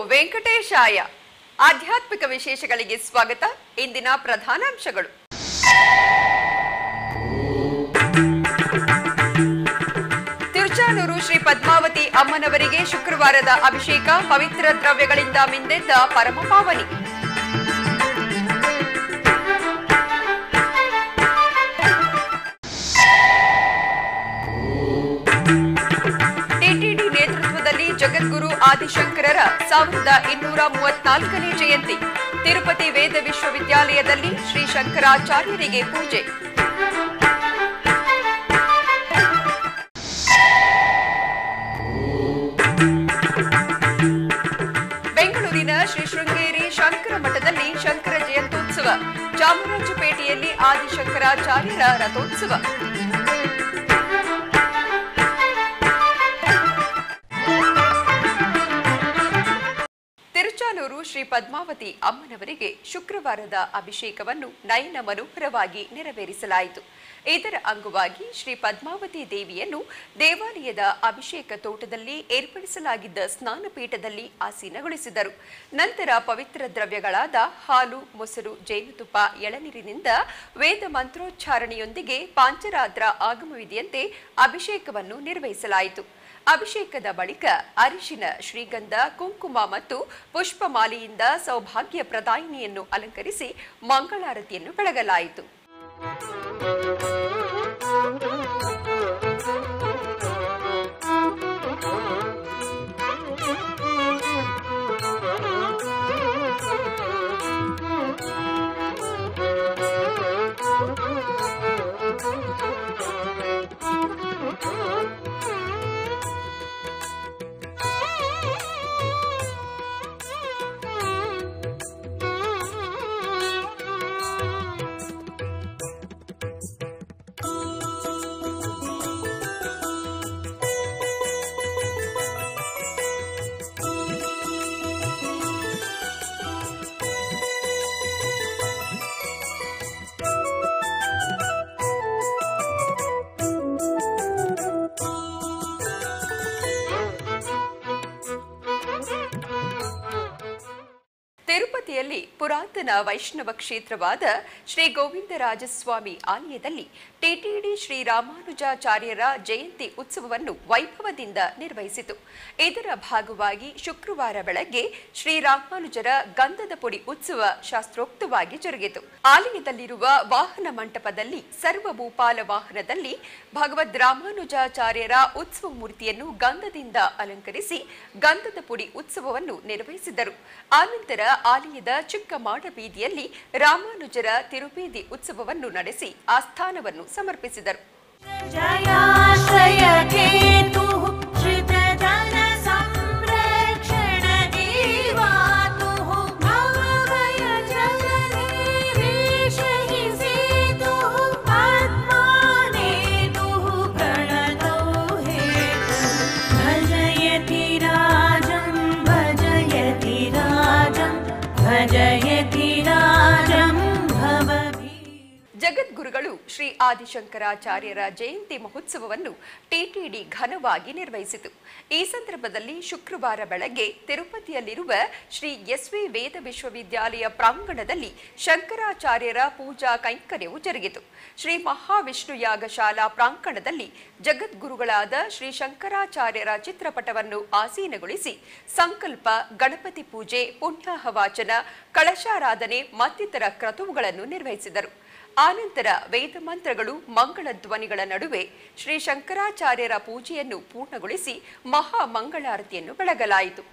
ವೆಂಕಟೇಶಾಯ ಆಧ್ಯಾತ್ಮಿಕ ವಿಶೇಷಗಳಿಗೆ ಸ್ವಾಗತ ಇಂದಿನ ಪ್ರಧಾನಾಂಶಗಳು ತಿರುಚಾನೂರು ಶ್ರೀ ಪದ್ಮಾವತಿ ಅಮ್ಮನವರಿಗೆ ಶುಕ್ರವಾರದ ಅಭಿಷೇಕ ಪವಿತ್ರ ದ್ರವ್ಯಗಳಿಂದ ಮಿಂದೆದ್ದ ಪರಮಪಾವನಿ ಟಿಟಿಡಿ ನೇತೃತ್ವದಲ್ಲಿ ಜಗದ್ಗುರು ಆದಿಶಂಕರರ ಸಾವಿರದ ಇನ್ನೂರ ಮೂವತ್ನಾಲ್ಕನೇ ಜಯಂತಿ ತಿರುಪತಿ ವೇದ ವಿಶ್ವವಿದ್ಯಾಲಯದಲ್ಲಿ ಶ್ರೀ ಶಂಕರಾಚಾರ್ಯರಿಗೆ ಪೂಜೆ ಬೆಂಗಳೂರಿನ ಶ್ರೀ ಶೃಂಗೇರಿ ಶಂಕರ ಮಠದಲ್ಲಿ ಶಂಕರ ಜಯಂತ್ಯೋತ್ಸವ ಚಾಮರಾಜಪೇಟೆಯಲ್ಲಿ ಆದಿಶಂಕರಾಚಾರ್ಯರ ರಥೋತ್ಸವ ತಿರುಚಾನೂರು ಶ್ರೀ ಪದ್ಮಾವತಿ ಅಮ್ಮನವರಿಗೆ ಶುಕ್ರವಾರದ ಅಭಿಷೇಕವನ್ನು ನಯನ ಮನೋಹರವಾಗಿ ನೆರವೇರಿಸಲಾಯಿತು ಇದರ ಅಂಗವಾಗಿ ಶ್ರೀ ಪದ್ಮಾವತಿ ದೇವಿಯನ್ನು ದೇವಾಲಯದ ಅಭಿಷೇಕ ತೋಟದಲ್ಲಿ ಏರ್ಪಡಿಸಲಾಗಿದ್ದ ಸ್ನಾನಪೀಠದಲ್ಲಿ ಆಸೀನಗೊಳಿಸಿದರು ನಂತರ ಪವಿತ್ರ ದ್ರವ್ಯಗಳಾದ ಹಾಲು ಮೊಸರು ಜೇನುತುಪ್ಪ ಎಳನೀರಿನಿಂದ ವೇದ ಮಂತ್ರೋಚ್ಚಾರಣೆಯೊಂದಿಗೆ ಪಾಂಚರಾತ್ರ ಆಗಮವಿಧಿಯಂತೆ ಅಭಿಷೇಕವನ್ನು ನಿರ್ವಹಿಸಲಾಯಿತು ಅಭಿಷೇಕದ ಬಳಿಕ ಅರಿಶಿನ ಶ್ರೀಗಂಧ ಕುಂಕುಮ ಮತ್ತು ಪುಷ್ಪಮಾಲೆಯಿಂದ ಸೌಭಾಗ್ಯ ಪ್ರದಾಯಿನಿಯನ್ನು ಅಲಂಕರಿಸಿ ಮಂಗಳಾರತಿಯನ್ನು ಬೆಳಗಲಾಯಿತು ತಿರುಪತಿಯಲ್ಲಿ ಪುರಾತನ ವೈಷ್ಣವ ಕ್ಷೇತ್ರವಾದ ಶ್ರೀ ಗೋವಿಂದರಾಜಸ್ವಾಮಿ ಆಲಯದಲ್ಲಿ ಟಿಟಿಡಿ ಶ್ರೀ ರಾಮಾನುಜಾಚಾರ್ಯರ ಜಯಂತಿ ಉತ್ಸವವನ್ನು ವೈಭವದಿಂದ ನಿರ್ವಹಿಸಿತು ಇದರ ಭಾಗವಾಗಿ ಶುಕ್ರವಾರ ಬೆಳಗ್ಗೆ ಶ್ರೀ ರಾಮಾನುಜರ ಗಂಧದ ಪುಡಿ ಉತ್ಸವ ಶಾಸ್ತ್ರೋಕ್ತವಾಗಿ ಜರುಗಿತು ಆಲಯದಲ್ಲಿರುವ ವಾಹನ ಮಂಟಪದಲ್ಲಿ ಸರ್ವಭೂಪಾಲ ವಾಹನದಲ್ಲಿ ಭಗವದ್ ರಾಮಾನುಜಾಚಾರ್ಯರ ಉತ್ಸವ ಮೂರ್ತಿಯನ್ನು ಗಂಧದಿಂದ ಅಲಂಕರಿಸಿ ಗಂಧದ ಪುಡಿ ಉತ್ಸವವನ್ನು ನಿರ್ವಹಿಸಿದರು ಆನಂತರ ಆಲಯದ ಚಿಕ್ಕ ಮಾಡ ಬೀದಿಯಲ್ಲಿ ರಾಮಾನುಜರ ತಿರುಬೀದಿ ಉತ್ಸವವನ್ನು ನಡೆಸಿ ಆಸ್ಥಾನವನ್ನು ಸಮರ್ಪಿಸಿದರು जयाश्रयकेतुः श्रितजनसंरक्षणजीवातुः भवभयजलनिरीशहि सेतुः पद्मानेतुः प्रणतौ हेतुः भजयति राजं भजयति राजं भजयति राजं भवभि ಜಗದ್ಗುರುಗಳು ಶ್ರೀ ಆದಿಶಂಕರಾಚಾರ್ಯರ ಜಯಂತಿ ಮಹೋತ್ಸವವನ್ನು ಟಿಟಿಡಿ ಘನವಾಗಿ ನಿರ್ವಹಿಸಿತು ಈ ಸಂದರ್ಭದಲ್ಲಿ ಶುಕ್ರವಾರ ಬೆಳಗ್ಗೆ ತಿರುಪತಿಯಲ್ಲಿರುವ ಶ್ರೀ ಎಸ್ವಿ ವೇದ ವಿಶ್ವವಿದ್ಯಾಲಯ ಪ್ರಾಂಗಣದಲ್ಲಿ ಶಂಕರಾಚಾರ್ಯರ ಪೂಜಾ ಕೈಂಕರ್ಯವು ಜರುಗಿತು ಶ್ರೀ ಮಹಾವಿಷ್ಣು ಯಾಗಶಾಲಾ ಪ್ರಾಂಗಣದಲ್ಲಿ ಜಗದ್ಗುರುಗಳಾದ ಶ್ರೀ ಶಂಕರಾಚಾರ್ಯರ ಚಿತ್ರಪಟವನ್ನು ಆಸೀನಗೊಳಿಸಿ ಸಂಕಲ್ಪ ಗಣಪತಿ ಪೂಜೆ ಪುಣ್ಯಾಹ ವಾಚನ ಕಳಶಾರಾಧನೆ ಮತ್ತಿತರ ಕ್ರತುವುಗಳನ್ನು ನಿರ್ವಹಿಸಿದರು ಆನಂತರ ವೇದ ಮಂತ್ರಗಳು ಮಂಗಳ ಧ್ವನಿಗಳ ನಡುವೆ ಶ್ರೀ ಶಂಕರಾಚಾರ್ಯರ ಪೂಜೆಯನ್ನು ಪೂರ್ಣಗೊಳಿಸಿ ಮಹಾ ಮಂಗಳಾರತಿಯನ್ನು ಬೆಳಗಲಾಯಿತು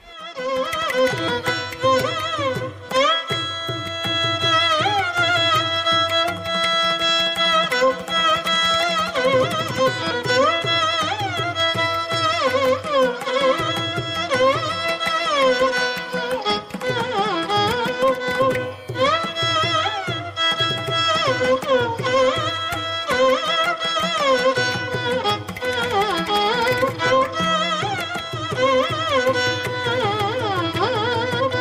Thank you.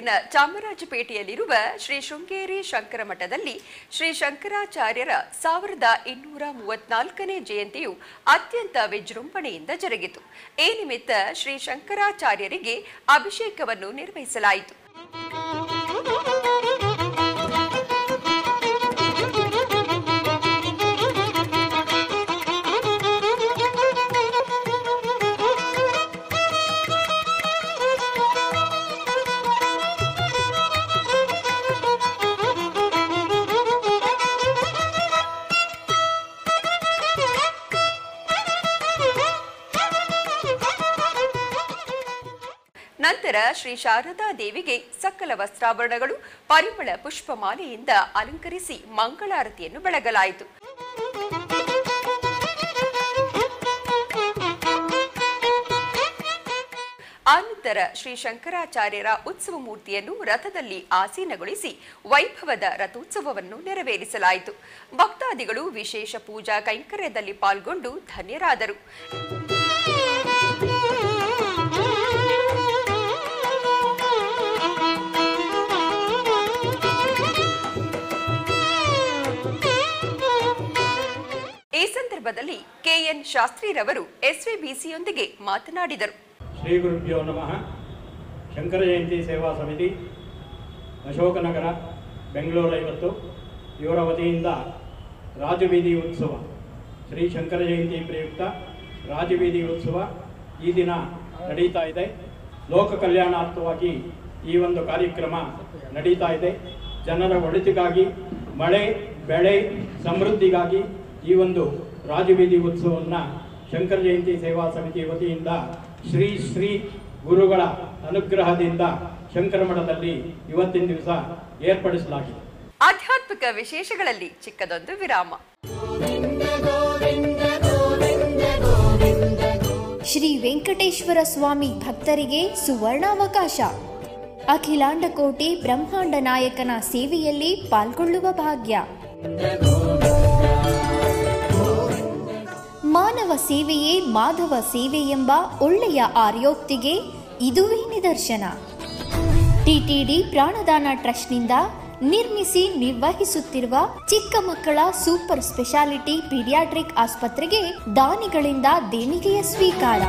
ಬೆಂಗಳೂರಿನ ಚಾಮರಾಜಪೇಟೆಯಲ್ಲಿರುವ ಶ್ರೀ ಶೃಂಗೇರಿ ಶಂಕರ ಮಠದಲ್ಲಿ ಶ್ರೀ ಶಂಕರಾಚಾರ್ಯರ ಸಾವಿರದ ಇನ್ನೂರ ಮೂವತ್ನಾಲ್ಕನೇ ಜಯಂತಿಯು ಅತ್ಯಂತ ವಿಜೃಂಭಣೆಯಿಂದ ಜರುಗಿತು ಈ ನಿಮಿತ್ತ ಶ್ರೀ ಶಂಕರಾಚಾರ್ಯರಿಗೆ ಅಭಿಷೇಕವನ್ನು ನಿರ್ವಹಿಸಲಾಯಿತು ನಂತರ ಶ್ರೀ ಶಾರದಾ ದೇವಿಗೆ ಸಕಲ ವಸ್ತ್ರಾಭರಣಗಳು ಪರಿಮಳ ಪುಷ್ಪಮಾಲೆಯಿಂದ ಅಲಂಕರಿಸಿ ಮಂಗಳಾರತಿಯನ್ನು ಬೆಳಗಲಾಯಿತು ಆನಂತರ ಶ್ರೀ ಶಂಕರಾಚಾರ್ಯರ ಉತ್ಸವ ಮೂರ್ತಿಯನ್ನು ರಥದಲ್ಲಿ ಆಸೀನಗೊಳಿಸಿ ವೈಭವದ ರಥೋತ್ಸವವನ್ನು ನೆರವೇರಿಸಲಾಯಿತು ಭಕ್ತಾದಿಗಳು ವಿಶೇಷ ಪೂಜಾ ಕೈಂಕರ್ಯದಲ್ಲಿ ಪಾಲ್ಗೊಂಡು ಧನ್ಯರಾದರು ಈ ಸಂದರ್ಭದಲ್ಲಿ ಕೆಎನ್ ಶಾಸ್ತ್ರಿರವರು ಎಸ್ವಿಬಿಸಿಯೊಂದಿಗೆ ಮಾತನಾಡಿದರು ಶ್ರೀ ಗುರುಭ್ಯೋ ನಮಃ ಶಂಕರ ಜಯಂತಿ ಸೇವಾ ಸಮಿತಿ ಅಶೋಕನಗರ ಬೆಂಗಳೂರು ಐವತ್ತು ಇವರ ವತಿಯಿಂದ ರಾಜಬೀದಿ ಉತ್ಸವ ಶ್ರೀ ಶಂಕರ ಜಯಂತಿ ಪ್ರಯುಕ್ತ ರಾಜಬೀದಿ ಉತ್ಸವ ಈ ದಿನ ನಡೀತಾ ಇದೆ ಲೋಕ ಕಲ್ಯಾಣಾರ್ಥವಾಗಿ ಈ ಒಂದು ಕಾರ್ಯಕ್ರಮ ನಡೀತಾ ಇದೆ ಜನರ ಒಳಿತಿಗಾಗಿ ಮಳೆ ಬೆಳೆ ಸಮೃದ್ಧಿಗಾಗಿ ಈ ಒಂದು ರಾಜಬೀದಿ ಉತ್ಸವವನ್ನು ಶಂಕರ ಜಯಂತಿ ಸೇವಾ ಸಮಿತಿ ವತಿಯಿಂದ ಶ್ರೀ ಶ್ರೀ ಗುರುಗಳ ಅನುಗ್ರಹದಿಂದ ಶಂಕರ ಮಠದಲ್ಲಿ ಇವತ್ತಿನ ದಿವಸ ಏರ್ಪಡಿಸಲಾಗಿದೆ ಆಧ್ಯಾತ್ಮಿಕ ವಿಶೇಷಗಳಲ್ಲಿ ಚಿಕ್ಕದೊಂದು ವಿರಾಮ ಶ್ರೀ ವೆಂಕಟೇಶ್ವರ ಸ್ವಾಮಿ ಭಕ್ತರಿಗೆ ಸುವರ್ಣಾವಕಾಶ ಅಖಿಲಾಂಡ ಕೋಟಿ ಬ್ರಹ್ಮಾಂಡ ನಾಯಕನ ಸೇವೆಯಲ್ಲಿ ಪಾಲ್ಗೊಳ್ಳುವ ಭಾಗ್ಯ ಮಾನವ ಸೇವೆಯೇ ಮಾಧವ ಸೇವೆ ಎಂಬ ಒಳ್ಳೆಯ ಆರ್ಯೋಕ್ತಿಗೆ ಇದುವೇ ನಿದರ್ಶನ ಟಿಟಿಡಿ ಪ್ರಾಣದಾನ ಟ್ರಸ್ಟ್ನಿಂದ ನಿರ್ಮಿಸಿ ನಿರ್ವಹಿಸುತ್ತಿರುವ ಚಿಕ್ಕ ಮಕ್ಕಳ ಸೂಪರ್ ಸ್ಪೆಷಾಲಿಟಿ ಪೀಡಿಯಾಟ್ರಿಕ್ ಆಸ್ಪತ್ರೆಗೆ ದಾನಿಗಳಿಂದ ದೇಣಿಗೆಯ ಸ್ವೀಕಾರ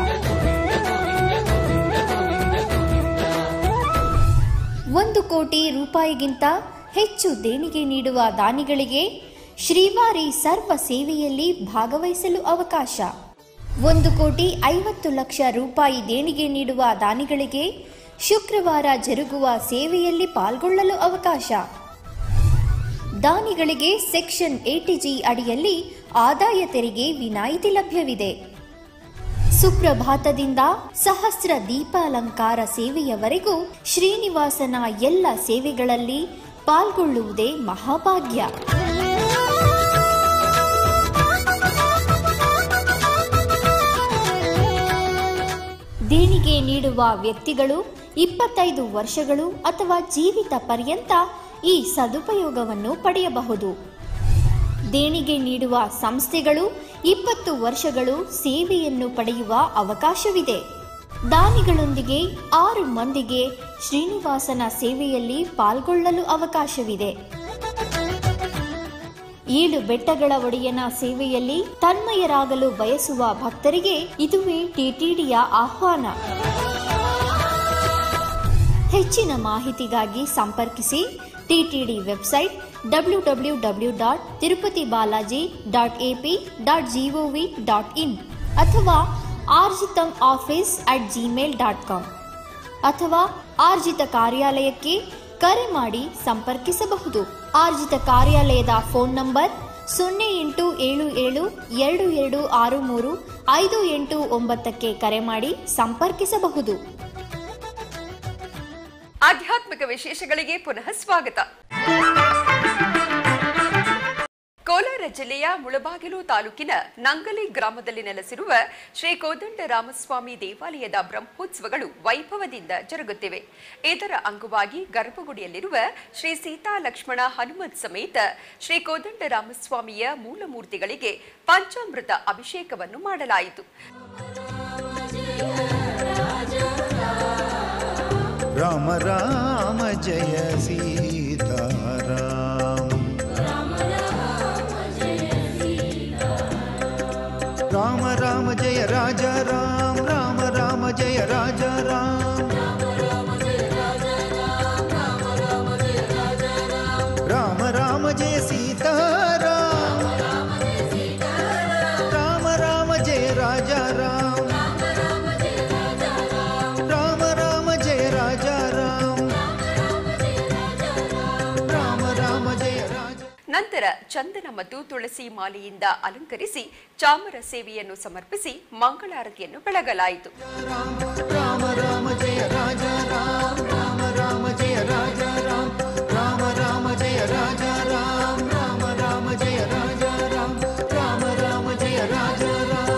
ಒಂದು ಕೋಟಿ ರೂಪಾಯಿಗಿಂತ ಹೆಚ್ಚು ದೇಣಿಗೆ ನೀಡುವ ದಾನಿಗಳಿಗೆ ಶ್ರೀವಾರಿ ಸರ್ವ ಸೇವೆಯಲ್ಲಿ ಭಾಗವಹಿಸಲು ಅವಕಾಶ ಒಂದು ಕೋಟಿ ಐವತ್ತು ಲಕ್ಷ ರೂಪಾಯಿ ದೇಣಿಗೆ ನೀಡುವ ದಾನಿಗಳಿಗೆ ಶುಕ್ರವಾರ ಜರುಗುವ ಸೇವೆಯಲ್ಲಿ ಪಾಲ್ಗೊಳ್ಳಲು ಅವಕಾಶ ದಾನಿಗಳಿಗೆ ಸೆಕ್ಷನ್ ಏಟಿಜಿ ಅಡಿಯಲ್ಲಿ ಆದಾಯ ತೆರಿಗೆ ವಿನಾಯಿತಿ ಲಭ್ಯವಿದೆ ಸುಪ್ರಭಾತದಿಂದ ಸಹಸ್ರ ದೀಪಾಲಂಕಾರ ಸೇವೆಯವರೆಗೂ ಶ್ರೀನಿವಾಸನ ಎಲ್ಲ ಸೇವೆಗಳಲ್ಲಿ ಪಾಲ್ಗೊಳ್ಳುವುದೇ ಮಹಾಭಾಗ್ಯ ದೇಣಿಗೆ ನೀಡುವ ವ್ಯಕ್ತಿಗಳು ಇಪ್ಪತ್ತೈದು ವರ್ಷಗಳು ಅಥವಾ ಜೀವಿತ ಪರ್ಯಂತ ಈ ಸದುಪಯೋಗವನ್ನು ಪಡೆಯಬಹುದು ದೇಣಿಗೆ ನೀಡುವ ಸಂಸ್ಥೆಗಳು ಇಪ್ಪತ್ತು ವರ್ಷಗಳು ಸೇವೆಯನ್ನು ಪಡೆಯುವ ಅವಕಾಶವಿದೆ ದಾನಿಗಳೊಂದಿಗೆ ಆರು ಮಂದಿಗೆ ಶ್ರೀನಿವಾಸನ ಸೇವೆಯಲ್ಲಿ ಪಾಲ್ಗೊಳ್ಳಲು ಅವಕಾಶವಿದೆ ಏಳು ಬೆಟ್ಟಗಳ ಒಡೆಯನ ಸೇವೆಯಲ್ಲಿ ತನ್ಮಯರಾಗಲು ಬಯಸುವ ಭಕ್ತರಿಗೆ ಇದುವೇ ಟಿಟಿಡಿಯ ಆಹ್ವಾನ ಹೆಚ್ಚಿನ ಮಾಹಿತಿಗಾಗಿ ಸಂಪರ್ಕಿಸಿ TTD website W W W dot Tirupati Balaji dot AP dot GOV dot in ಅಥವಾ ಆರ್ಜಿತಂ office at Gmail dot com ಅಥವಾ ಆರ್ಜಿತ ಕಾರ್ಯಾಲಯಕ್ಕೆ ಕರೆ ಮಾಡಿ ಸಂಪರ್ಕಿಸಬಹುದು ಆರ್ಜಿತ ಕಾರ್ಯಾಲಯದ ಫೋನ್ ನಂಬರ್ ಸೊನ್ನೆ ಎಂಟು ಏಳು ಏಳು ಎರಡು ಎರಡು ಆರು ಮೂರು ಐದು ಎಂಟು ಒಂಬತ್ತಕ್ಕೆ ಕರೆ ಮಾಡಿ ಸಂಪರ್ಕಿಸಬಹುದು ಆಧ್ಯಾತ್ಮಿಕ ವಿಶೇಷಗಳಿಗೆ ಪುನಃ ಸ್ವಾಗತ ಕೋಲಾರ ಜಿಲ್ಲೆಯ ಮುಳಬಾಗಿಲು ತಾಲೂಕಿನ ನಂಗಲಿ ಗ್ರಾಮದಲ್ಲಿ ನೆಲೆಸಿರುವ ಶ್ರೀ ಕೋದಂಡ ರಾಮಸ್ವಾಮಿ ದೇವಾಲಯದ ಬ್ರಹ್ಮೋತ್ಸವಗಳು ವೈಭವದಿಂದ ಜರುಗುತ್ತಿವೆ ಇದರ ಅಂಗವಾಗಿ ಗರ್ಭಗುಡಿಯಲ್ಲಿರುವ ಶ್ರೀ ಸೀತಾ ಲಕ್ಷ್ಮಣ ಹನುಮತ್ ಸಮೇತ ಶ್ರೀ ಕೋದಂಡ ರಾಮಸ್ವಾಮಿಯ ಮೂಲಮೂರ್ತಿಗಳಿಗೆ ಪಂಚಾಮೃತ ಅಭಿಷೇಕವನ್ನು ಮಾಡಲಾಯಿತು राम राम जय सीताराम राम राम जय राजा राम राम राम जय राजा राम राम राम जय सीताराम राम राम जय राजा राम राम राम जय राजा राम राम राम जय राजा ನಂತರ ಚಂದನ ಮತ್ತು ತುಳಸಿ ಮಾಲೆಯಿಂದ ಅಲಂಕರಿಸಿ ಚಾಮರ ಸೇವೆಯನ್ನು ಸಮರ್ಪಿಸಿ ಮಂಗಳಾರತಿಯನ್ನು ಬೆಳಗಲಾಯಿತು राम राम जय राजा राम राम राम जय राजा राम राम राम जय राजा राम राम राम जय राजा राम राम राम जय राजा राम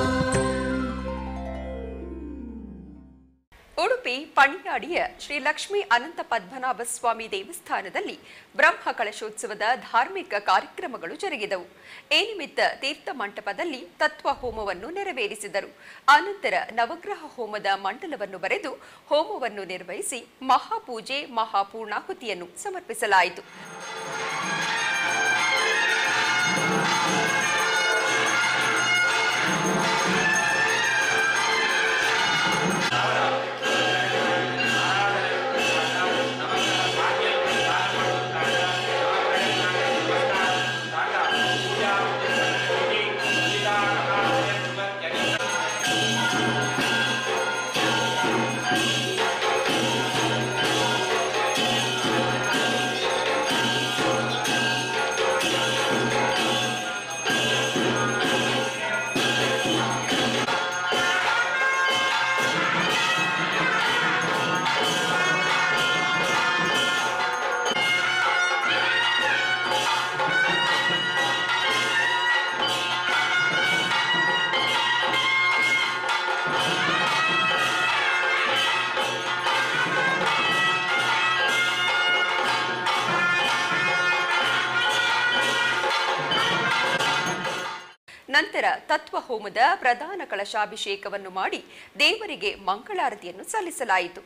ಉಡುಪಿ ಪಣಿಯಾಡಿಯ ಶ್ರೀ ಲಕ್ಷ್ಮೀ ಅನಂತ ಪದ್ಮನಾಭ ಸ್ವಾಮಿ ದೇವಸ್ಥಾನದಲ್ಲಿ ಬ್ರಹ್ಮ ಕಳಶೋತ್ಸವದ ಧಾರ್ಮಿಕ ಕಾರ್ಯಕ್ರಮಗಳು ಜರುಗಿದವು ಈ ನಿಮಿತ್ತ ತೀರ್ಥ ಮಂಟಪದಲ್ಲಿ ತತ್ವ ಹೋಮವನ್ನು ನೆರವೇರಿಸಿದರು ಆನಂತರ ನವಗ್ರಹ ಹೋಮದ ಮಂಡಲವನ್ನು ಬರೆದು ಹೋಮವನ್ನು ನಿರ್ವಹಿಸಿ ಮಹಾಪೂಜೆ ಮಹಾಪೂರ್ಣಾಹುತಿಯನ್ನು ಸಮರ್ಪಿಸಲಾಯಿತು ನಂತರ ತತ್ವ ಹೋಮದ ಪ್ರಧಾನ ಕಳಶಾಭಿಷೇಕವನ್ನು ಮಾಡಿ ದೇವರಿಗೆ ಮಂಗಳಾರತಿಯನ್ನು ಸಲ್ಲಿಸಲಾಯಿತು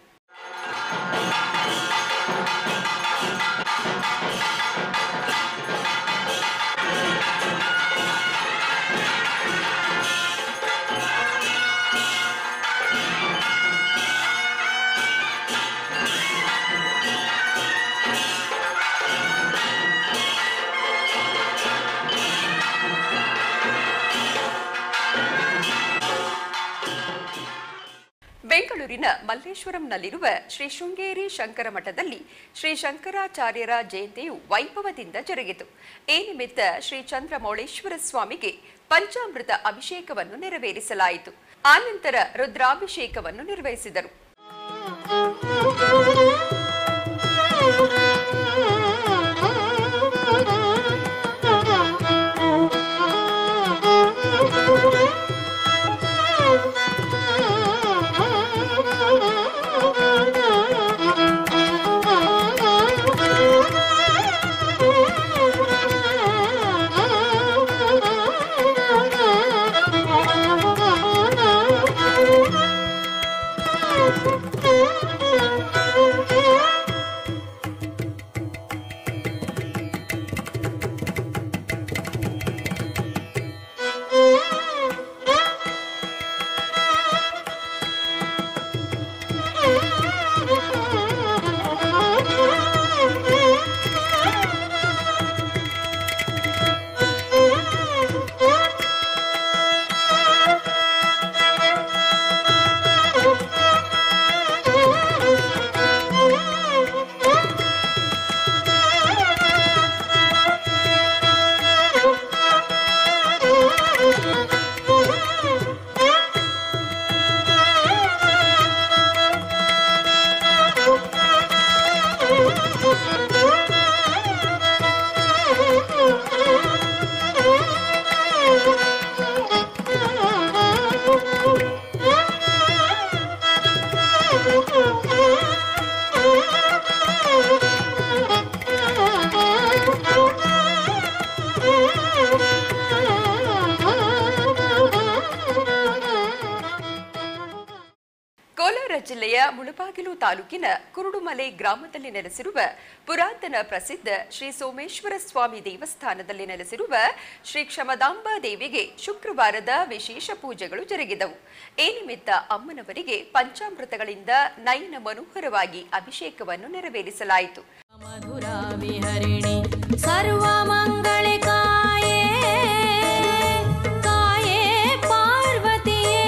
ಬೆಂಗಳೂರಿನ ಮಲ್ಲೇಶ್ವರಂನಲ್ಲಿರುವ ಶ್ರೀ ಶೃಂಗೇರಿ ಶಂಕರ ಮಠದಲ್ಲಿ ಶ್ರೀ ಶಂಕರಾಚಾರ್ಯರ ಜಯಂತಿಯು ವೈಭವದಿಂದ ಜರುಗಿತು ಈ ನಿಮಿತ್ತ ಶ್ರೀ ಚಂದ್ರಮೌಳೇಶ್ವರ ಸ್ವಾಮಿಗೆ ಪಂಚಾಮೃತ ಅಭಿಷೇಕವನ್ನು ನೆರವೇರಿಸಲಾಯಿತು ಆನಂತರ ರುದ್ರಾಭಿಷೇಕವನ್ನು ನಿರ್ವಹಿಸಿದರು ಕೋಲಾರ ಜಿಲ್ಲೆಯ ಮುಳಬಾಗಿಲು ತಾಲೂಕಿನ ಕುರುಡುಮಲೆ ಗ್ರಾಮದಲ್ಲಿ ನೆಲೆಸಿರುವ ಪುರಾತನ ಪ್ರಸಿದ್ಧ ಶ್ರೀ ಸೋಮೇಶ್ವರ ಸ್ವಾಮಿ ದೇವಸ್ಥಾನದಲ್ಲಿ ನೆಲೆಸಿರುವ ಶ್ರೀ ಕ್ಷಮದಾಂಬಾ ದೇವಿಗೆ ಶುಕ್ರವಾರದ ವಿಶೇಷ ಪೂಜೆಗಳು ಜರುಗಿದವು ಈ ನಿಮಿತ್ತ ಅಮ್ಮನವರಿಗೆ ಪಂಚಾಮೃತಗಳಿಂದ ನಯನ ಮನೋಹರವಾಗಿ ಅಭಿಷೇಕವನ್ನು ನೆರವೇರಿಸಲಾಯಿತು मधुरा विहरिणि सर्वमङ्गले काये काये पार्वतीये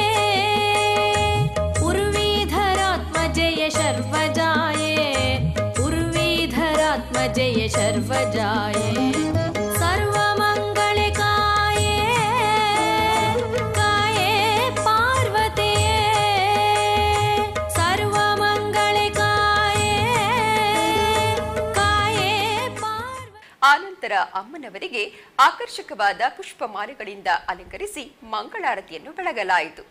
उर्वीधरात्मजय शर्वजाये उर्वीधरात्मजय शर्वजाये सर्वमङ्गले काये काये पार्वतीये सर्वमङ्गले काये काये पार्वती ಆನಂತರ ಅಮ್ಮನವರಿಗೆ ಆಕರ್ಷಕವಾದ ಪುಷ್ಪಮಾಲೆಗಳಿಂದ ಅಲಂಕರಿಸಿ ಮಂಗಳಾರತಿಯನ್ನು ಬೆಳಗಲಾಯಿತು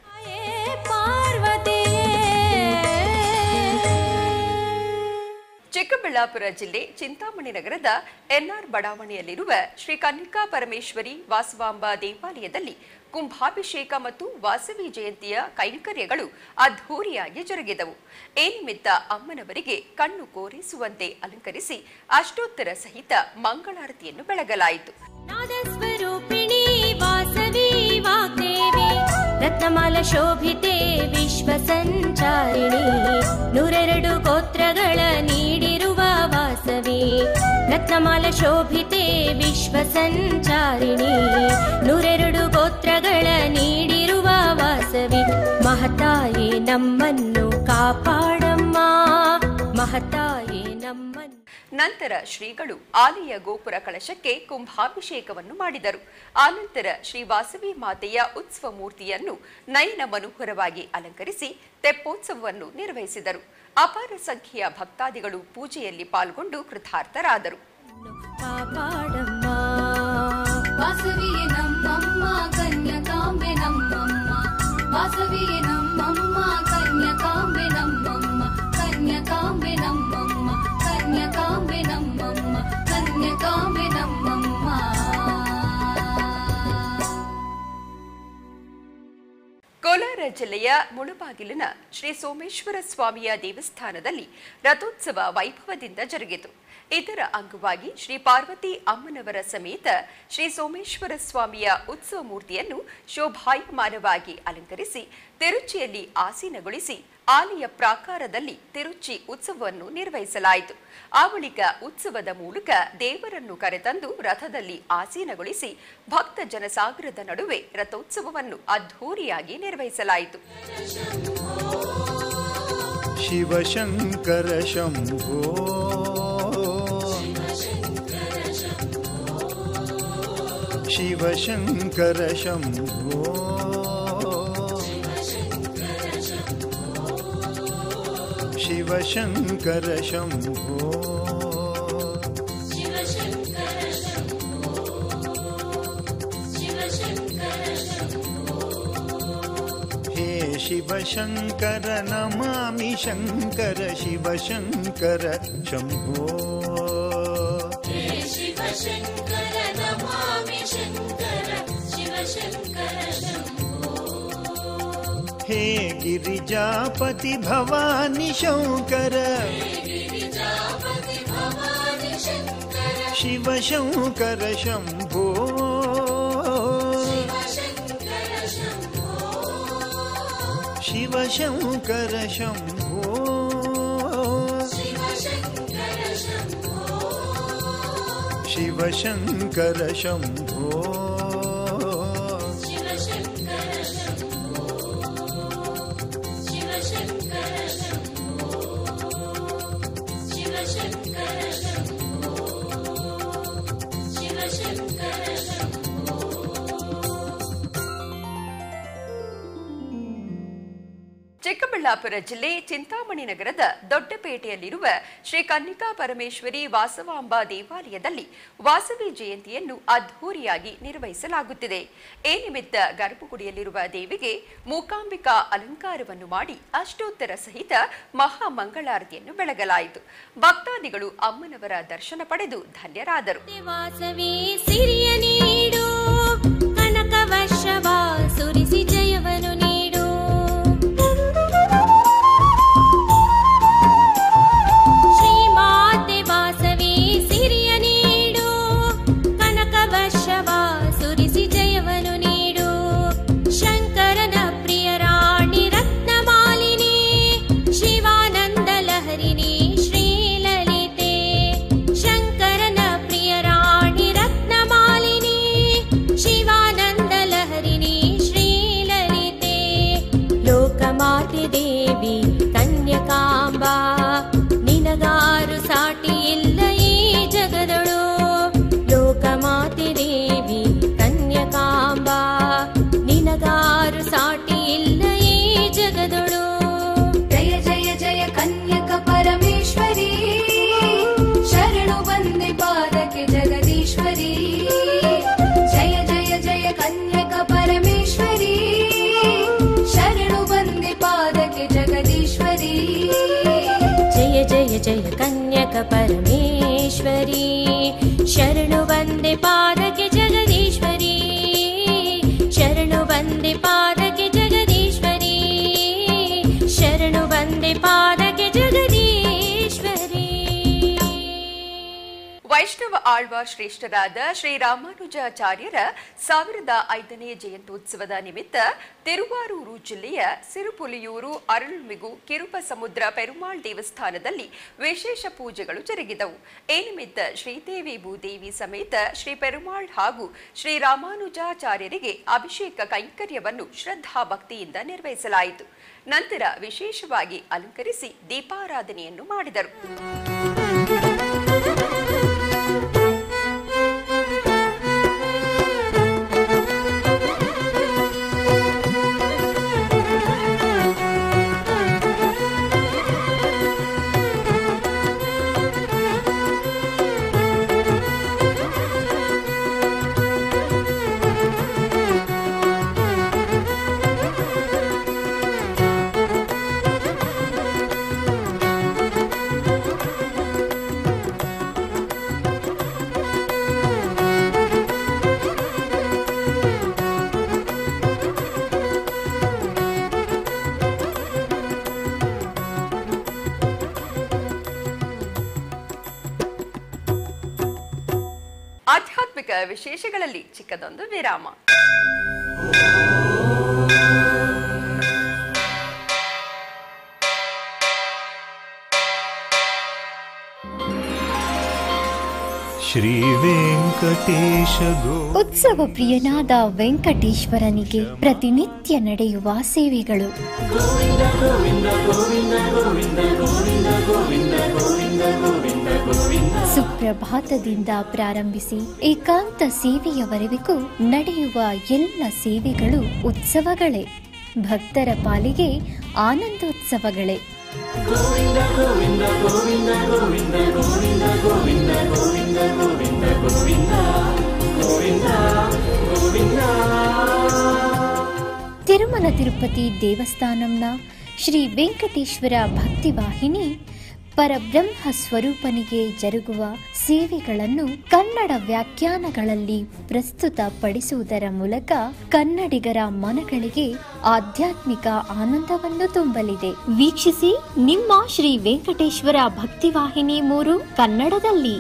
ಚಿಕ್ಕಬಳ್ಳಾಪುರ ಜಿಲ್ಲೆ ಚಿಂತಾಮಣಿ ನಗರದ ಎನ್ಆರ್ ಬಡಾವಣೆಯಲ್ಲಿರುವ ಶ್ರೀ ಕನ್ನಿಕಾ ಪರಮೇಶ್ವರಿ ವಾಸವಾಂಬ ದೇವಾಲಯದಲ್ಲಿ ಕುಂಭಾಭಿಷೇಕ ಮತ್ತು ವಾಸವಿ ಜಯಂತಿಯ ಕೈಂಕರ್ಯಗಳು ಅದ್ಧೂರಿಯಾಗಿ ಜರುಗಿದವು ಈ ನಿಮಿತ್ತ ಅಮ್ಮನವರಿಗೆ ಕಣ್ಣು ಕೋರಿಸುವಂತೆ ಅಲಂಕರಿಸಿ ಅಷ್ಟೋತ್ತರ ಸಹಿತ ಮಂಗಳಾರತಿಯನ್ನು ಬೆಳಗಲಾಯಿತು नादस्वरूपिणी वासवी वाग्देवी ರತ್ನಮಾಲ ಶೋಭಿತೆ ವಿಶ್ವ ಸಂಚಾರಿಣಿ ನೂರೆರಡು ಗೋತ್ರಗಳ ನೀಡಿರುವ ವಾಸವಿ ರತ್ನಮಾಲ ಶೋಭಿತೆ ವಿಶ್ವ ಸಂಚಾರಿಣಿ ನೂರೆರಡು ಗೋತ್ರಗಳ ನೀಡಿರುವ ವಾಸವಿ ಮಹತಾಯಿ ನಮ್ಮನ್ನು ಕಾಪಾಡಮ್ಮ ಮಹತಾಯಿ ನಮ್ಮನ್ನು ನಂತರ ಶ್ರೀಗಳು ಆಲಯ ಗೋಪುರ ಕಳಶಕ್ಕೆ ಕುಂಭಾಭಿಷೇಕವನ್ನು ಮಾಡಿದರು ಆನಂತರ ಶ್ರೀ ವಾಸವಿ ಮಾತೆಯ ಉತ್ಸವ ಮೂರ್ತಿಯನ್ನು ನಯನ ಮನೋಹರವಾಗಿ ಅಲಂಕರಿಸಿ ತೆಪ್ಪೋತ್ಸವವನ್ನು ನಿರ್ವಹಿಸಿದರು ಅಪಾರ ಸಂಖ್ಯೆಯ ಭಕ್ತಾದಿಗಳು ಪೂಜೆಯಲ್ಲಿ ಪಾಲ್ಗೊಂಡು ಕೃತಾರ್ಥರಾದರು ಕಾಪಾಡಮ್ಮ ವಾಸವಿಯೇ ನಮ್ಮಮ್ಮ ಕನ್ಯಕಾಂಬೆ ನಮ್ಮಮ್ಮ ವಾಸವಿಯೇ ನಮ್ಮಮ್ಮ ಕನ್ಯಕಾಂಬೆ ನಮ್ಮಮ್ಮ ಕನ್ಯಕಾಂಬೆ ನಮ್ಮಮ್ಮ ಕನ್ಯಕಾಂಬೆ ನಮ್ಮಮ್ಮ ಕನ್ಯಕಾಂಬೆ ನಮ್ಮಮ್ಮ ಕೋಲಾರ ಜಿಲ್ಲೆಯ ಮುಳುಬಾಗಿಲಿನ ಶ್ರೀ ಸೋಮೇಶ್ವರ ಸ್ವಾಮಿಯ ದೇವಸ್ಥಾನದಲ್ಲಿ ರಥೋತ್ಸವ ವೈಭವದಿಂದ ಜರುಗಿತು ಇದರ ಅಂಗವಾಗಿ ಶ್ರೀ ಪಾರ್ವತಿ ಅಮ್ಮನವರ ಸಮೇತ ಶ್ರೀ ಸೋಮೇಶ್ವರ ಸ್ವಾಮಿಯ ಉತ್ಸವ ಮೂರ್ತಿಯನ್ನು ಶೋಭಾಯಮಾನವಾಗಿ ಅಲಂಕರಿಸಿ ತಿರುಚಿಯಲ್ಲಿ ಆಸೀನಗೊಳಿಸಿ ಆಲಯ ಪ್ರಾಕಾರದಲ್ಲಿ ತಿರುಚಿ ಉತ್ಸವವನ್ನು ನಿರ್ವಹಿಸಲಾಯಿತು ಆ ಬಳಿಕ ಉತ್ಸವದ ಮೂಲಕ ದೇವರನ್ನು ಕರೆತಂದು ರಥದಲ್ಲಿ ಆಸೀನಗೊಳಿಸಿ ಭಕ್ತ ಜನಸಾಗರದ ನಡುವೆ ರಥೋತ್ಸವವನ್ನು ಅದ್ಧೂರಿಯಾಗಿ ನಿರ್ವಹಿಸಲಾಯಿತು ಶಿವಶಂಕರ ಶಂಭೋ ಶಿವಶಂಕರ ಶಂಭೋ ಶಿವಶಂಕರ ಶಂಭೋ हे शिवशङ्कर नमामि शङ्कर शिवशङ्कर शम्भो हे गिरिजापति भवानि शङ्कर शिवशङ्कर शम्भो शिवशङ्कर शम्भो शिवशङ्कर शम्भो ಚಿಕ್ಕಬಳ್ಳಾಪುರ ಜಿಲ್ಲೆ ಚಿಂತಾಮಣಿ ನಗರದ ದೊಡ್ಡಪೇಟೆಯಲ್ಲಿರುವ ಶ್ರೀ ಕನ್ನಿಕಾ ಪರಮೇಶ್ವರಿ ವಾಸವಾಂಬ ದೇವಾಲಯದಲ್ಲಿ ವಾಸವಿ ಜಯಂತಿಯನ್ನು ಅದ್ಧೂರಿಯಾಗಿ ನಿರ್ವಹಿಸಲಾಗುತ್ತಿದೆ ಈ ನಿಮಿತ್ತ ಗರ್ಭಗುಡಿಯಲ್ಲಿರುವ ದೇವಿಗೆ ಮೂಕಾಂಬಿಕಾ ಅಲಂಕಾರವನ್ನು ಮಾಡಿ ಅಷ್ಟೋತ್ತರ ಸಹಿತ ಮಹಾಮಂಗಳಾರತಿಯನ್ನು ಬೆಳಗಲಾಯಿತು ಭಕ್ತಾದಿಗಳು ಅಮ್ಮನವರ ದರ್ಶನ ಪಡೆದು ಧನ್ಯರಾದರು ವಾಸವಿ ಸಿರಿಯ ನೀಡು ಕನಕವಶವ ಸುರಿಸಿ ಜಯವನ್ನು ನೀಡು ಕನ್ಯಕಾಂಬಾ ನಿನಗಾರು ಸಾಟಿ ಇಲ್ಲ ಈ ಜಗದಳು ಲೋಕಮಾತೆ ದೇವಿ ಕನ್ಯಕಾಂಬಾ ನಿನಗಾರು ಸಾಟಿ ಇಲ್ಲ ಈ ಜಗದಳು ಜಯ ಜಯ ಜಯ ಕನ್ಯಕ ಪರಮೇಶ್ವರಿ ಶರಣು ಬಂದೆ ಪಾದಕ್ಕೆ ಜಗದೀಶ್ವರಿ ಜಯ ಜಯ ಜಯ ಕನ್ಯಕ ಪರಮೇಶ್ವರಿ ಶರಣು ಬಂದೆ ಪಾದಕ್ಕೆ ಜಗದೀಶ್ವರಿ ಜಯ ಜಯ ಜಯ ಕನ್ಯಕ ಪರಮೇಶ್ವರಿ ಶರಣು ಬಂದೆ ಪಾದಕ್ಕೆ ಜಗದೀಶ್ವರಿ ಶರಣು ಬಂದೆ ಪಾದಕ್ಕೆ ಜಗದೀಶ್ವರಿ ಶರಣು ಬಂದೆ ಪಾದಕ್ಕೆ ಜಗದೀಶ್ವರಿ ವೈಷ್ಣವ ಆಳ್ವ ಶ್ರೇಷ್ಠರಾದ ಶ್ರೀರಾಮಾನುಜಾಚಾರ್ಯರ ಸಾವಿರದ ಐದನೇ ಜಯಂತ್ಯೋತ್ಸವದ ನಿಮಿತ್ತ ತಿರುವಾರೂರು ಜಿಲ್ಲೆಯ ಸಿರುಪುಲಿಯೂರು ಅರಳುಮಿಗು ಕಿರುಪ ಸಮುದ್ರ ಪೆರುಮಾಳ್ ದೇವಸ್ಥಾನದಲ್ಲಿ ವಿಶೇಷ ಪೂಜೆಗಳು ಜರುಗಿದವು ಈ ನಿಮಿತ್ತ ಶ್ರೀದೇವಿ ಭೂದೇವಿ ಸಮೇತ ಶ್ರೀ ಪೆರುಮಾಳ್ ಹಾಗೂ ಶ್ರೀರಾಮಾನುಜಾಚಾರ್ಯರಿಗೆ ಅಭಿಷೇಕ ಕೈಂಕರ್ಯವನ್ನು ಶ್ರದ್ಧಾ ಭಕ್ತಿಯಿಂದ ನಿರ್ವಹಿಸಲಾಯಿತು ನಂತರ ವಿಶೇಷವಾಗಿ ಅಲಂಕರಿಸಿ ದೀಪಾರಾಧನೆಯನ್ನು ಮಾಡಿದರು ಆಧ್ಯಾತ್ಮಿಕ ವಿಶೇಷಗಳಲ್ಲಿ ಚಿಕ್ಕದೊಂದು ವಿರಾಮ श्रीवेङ्कटेश गो ಉತ್ಸವ ಪ್ರಿಯನಾದ ವೆಂಕಟೇಶ್ವರನಿಗೆ ಪ್ರತಿನಿತ್ಯ ನಡೆಯುವ ಸೇವೆಗಳು ಸುಪ್ರಭಾತದಿಂದ ಪ್ರಾರಂಭಿಸಿ ಏಕಾಂತ ಸೇವೆಯವರೆವಿಗೂ ನಡೆಯುವ ಎಲ್ಲ ಸೇವೆಗಳು ಉತ್ಸವಗಳೇ ಭಕ್ತರ ಪಾಲಿಗೆ ಆನಂದೋತ್ಸವಗಳೇ ತಿರುಮಲ ತಿರುಪತಿ ದೇವಸ್ಥಾನಂನ ಶ್ರೀ ವೆಂಕಟೇಶ್ವರ ಭಕ್ತಿವಾಹಿನಿ ಪರಬ್ರಹ್ಮ ಸ್ವರೂಪನಿಗೆ ಜರುಗುವ ಸೇವೆಗಳನ್ನು ಕನ್ನಡ ವ್ಯಾಖ್ಯಾನಗಳಲ್ಲಿ ಪ್ರಸ್ತುತಪಡಿಸುವುದರ ಮೂಲಕ ಕನ್ನಡಿಗರ ಮನಗಳಿಗೆ ಆಧ್ಯಾತ್ಮಿಕ ಆನಂದವನ್ನು ತುಂಬಲಿದೆ ವೀಕ್ಷಿಸಿ ನಿಮ್ಮ ಶ್ರೀ ವೆಂಕಟೇಶ್ವರ ಭಕ್ತಿವಾಹಿನಿ ಮೂರು ಕನ್ನಡದಲ್ಲಿ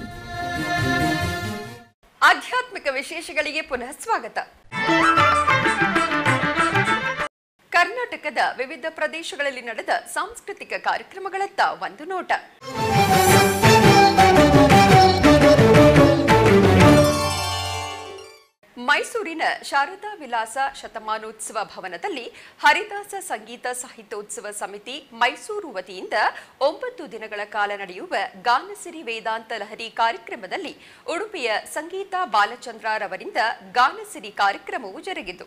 ಆಧ್ಯಾತ್ಮಿಕ ವಿಶೇಷಗಳಿಗೆ ಪುನಃ ಸ್ವಾಗತ ಕರ್ನಾಟಕದ ವಿವಿಧ ಪ್ರದೇಶಗಳಲ್ಲಿ ನಡೆದ ಸಾಂಸ್ಕೃತಿಕ ಕಾರ್ಯಕ್ರಮಗಳತ್ತ ಒಂದು ನೋಟ ಮೈಸೂರಿನ ಶಾರದಾ ವಿಲಾಸ ಶತಮಾನೋತ್ಸವ ಭವನದಲ್ಲಿ ಹರಿದಾಸ ಸಂಗೀತ ಸಾಹಿತ್ಯೋತ್ಸವ ಸಮಿತಿ ಮೈಸೂರು ವತಿಯಿಂದ ಒಂಬತ್ತು ದಿನಗಳ ಕಾಲ ನಡೆಯುವ ಗಾನಸಿರಿ ವೇದಾಂತ ಲಹರಿ ಕಾರ್ಯಕ್ರಮದಲ್ಲಿ ಉಡುಪಿಯ ಸಂಗೀತ ಬಾಲಚಂದ್ರರವರಿಂದ ಗಾನಸಿರಿ ಕಾರ್ಯಕ್ರಮವು ಜರುಗಿತು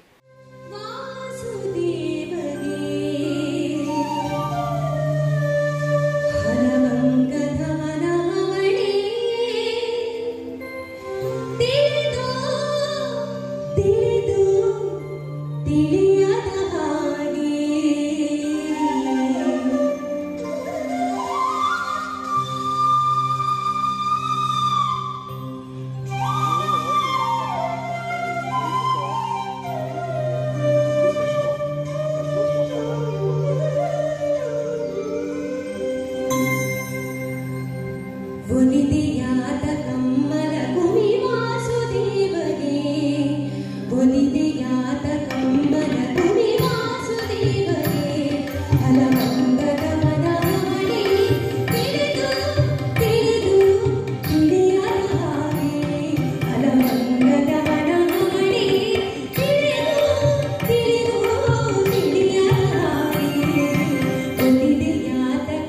ಒಲಿದೆಯಾದ ಕಮ್ಮಲ ಭೂಮಿ ವಾಸುದೇವಗೆ ಒಲಿದೆಯಾದ ಕಮ್ಮಲ ಭೂಮಿ ವಾಸುದೇವಗೆ ಫಲವಂಗದ ಮನವಾಡಿ ತಿಳಿದು ತಿಳಿದು ತಿಳಿಯದ ಹಾಗೆ ಫಲವಂಗದ ಮನವಾಡಿ ತಿಳಿದು ತಿಳಿದು ತಿಳಿಯದ ಹಾಗೆ ಒಲಿದೆಯಾದ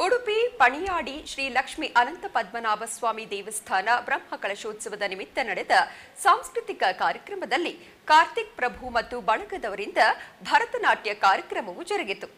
ಉಡುಪಿ ಪಣಿಯಾಡಿ ಶ್ರೀ ಲಕ್ಷ್ಮಿ ಅನಂತ ಪದ್ಮನಾಭ ಸ್ವಾಮಿ ದೇವಸ್ಥಾನ ಬ್ರಹ್ಮ ಕಳಶೋತ್ಸವದ ನಿಮಿತ್ತ ನಡೆದ ಸಾಂಸ್ಕೃತಿಕ ಕಾರ್ಯಕ್ರಮದಲ್ಲಿ ಕಾರ್ತಿಕ್ ಪ್ರಭು ಮತ್ತು ಬಳಗದವರಿಂದ ಭರತನಾಟ್ಯ ಕಾರ್ಯಕ್ರಮವು ಜರುಗಿತು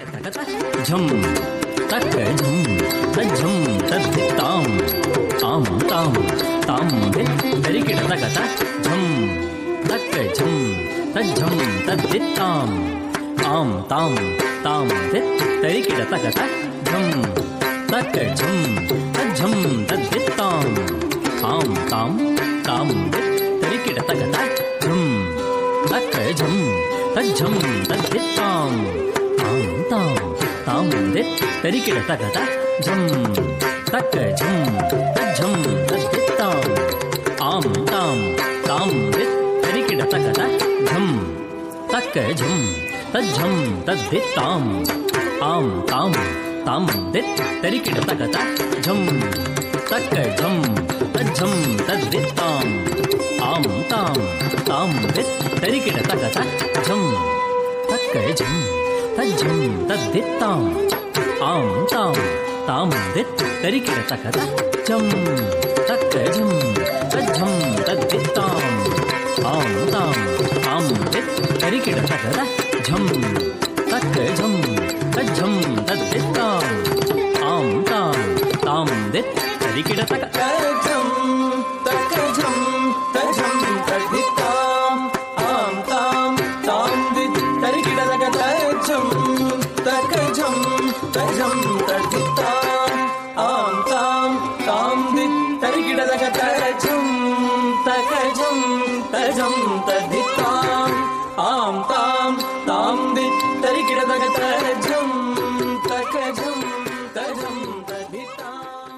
झम तक झम तज्झम तद्धिताम आम ताम ताम तरिकिट तगत झम तक झम तज्झम तद्धिताम आम ताम ताम तरिकिट तगत झम तक झम तज्झम तद्धिताम आम ताम ताम तरिकिट तगत झम तक झम तज्झम तद्धिताम आम ताम ताम तरिकिट तगत झम तक झम तज्झम तद्धिताम आम ताम ताम तरिकिट तगत झम तक झम तज्झम तद्धिताम आम ताम ताम तरिकिट तगत झम तक झम तज्झम तद्धिताम आम ताम ताम तरिकिट तगत झम तक झम तज्झम तद्धिताम आम ताम ताम तरिकिट तगत झम तक झम तज्झम तद्धिताम आम ताम ताम तरिकिट तगत झम तक झम तज्झम तद्धिताम आम ताम ताम तरिकिट तगत झम तक झम तज्झम तद्धिताम आम ताम ताम तरिकिट तगत झम तक झम तज्झम तद्धिताम आम ताम ताम तरिकिट तगत झम तक झम तज्झम तद्धिताम आम ताम ताम तरिकिट तगत झम तक झम तज्झम तद्धिताम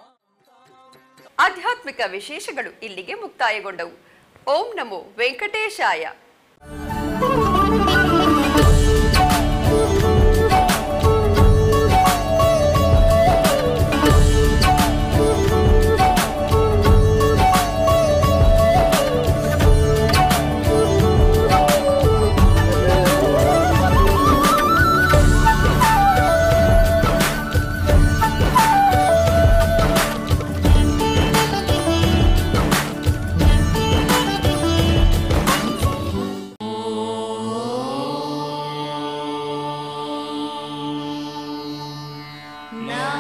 ಆಧ್ಯಾತ್ಮಿಕ ವಿಶೇಷಗಳು ಇಲ್ಲಿಗೆ ಮುಕ್ತಾಯಗೊಂಡವು ಓಂ ನಮೋ ವೆಂಕಟೇಶಾಯ ನಾ